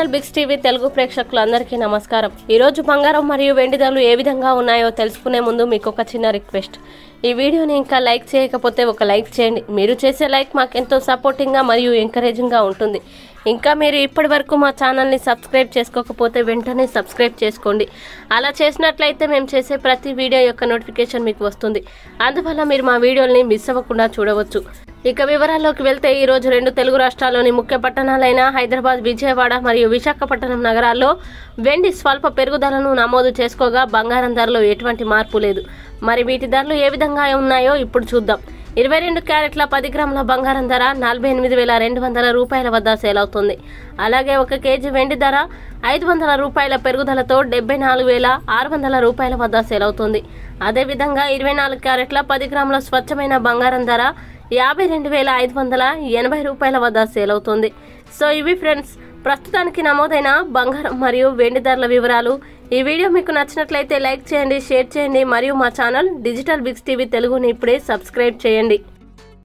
digital Biggs TV Telugu ప్రేక్షకులందరికీ నమస్కారం ఈ రోజు బంగారం మరియు వెండి ధరలు ఏ విధంగా ఉన్నాయో తెలుసుకునే ముందు మీకు ఒక చిన్న రిక్వెస్ట్ ఈ వీడియోని ఇంకా లైక్ చేయకపోతే ఒక లైక్ చేయండి మీరు చేసే లైక్ మాకు ఎంతో సపోర్టింగ్గా మరియు ఎంకరేజింగ్గా ఉంటుంది ఇంకా మీరు ఇప్పటి వరకు మా ఛానల్ని సబ్స్క్రైబ్ చేసుకోకపోతే వెంటనే సబ్స్క్రైబ్ చేసుకోండి అలా చేసినట్లయితే మేము చేసే ప్రతి వీడియో యొక్క నోటిఫికేషన్ మీకు వస్తుంది అందువల్ల మీరు మా వీడియోల్ని మిస్ అవ్వకుండా చూడవచ్చు ఇక వివరాల్లోకి వెళ్తే ఈ రోజు రెండు తెలుగు రాష్ట్రాల్లోని ముఖ్య పట్టణాలైన హైదరాబాద్ విజయవాడ మరియు విశాఖపట్నం నగరాల్లో వెండి స్వల్ప పెరుగుదలను నమోదు చేసుకోగా బంగారం ధరలో ఎటువంటి మార్పు లేదు మరి వీటి ధరలు ఏ విధంగా ఉన్నాయో ఇప్పుడు చూద్దాం ఇరవై రెండు క్యారెట్ల పది గ్రాముల బంగారం ధర నలభై ఎనిమిది వేల రెండు వందల రూపాయల వద్ద సేల్ అవుతుంది అలాగే ఒక కేజీ వెండి ధర ఐదు వందల రూపాయల పెరుగుదలతో డెబ్బై నాలుగు వేల ఆరు వందల రూపాయల వద్ద సేల్ అవుతుంది అదేవిధంగా ఇరవై నాలుగు క్యారెట్ల పది గ్రాముల స్వచ్ఛమైన బంగారం ధర యాభై రెండు వేల ఐదు వందల ఎనభై రూపాయల వద్ద సేల్ అవుతుంది సో ఇవి ఫ్రెండ్స్ ప్రస్తుతానికి నమోదైన బంగారం మరియు వెండి ధరల వివరాలు ఈ వీడియో మీకు నచ్చినట్లయితే లైక్ చేయండి షేర్ చేయండి మరియు మా ఛానల్ డిజిటల్ బిగ్స్ టీవీ తెలుగుని ఇప్పుడే సబ్స్క్రైబ్ చేయండి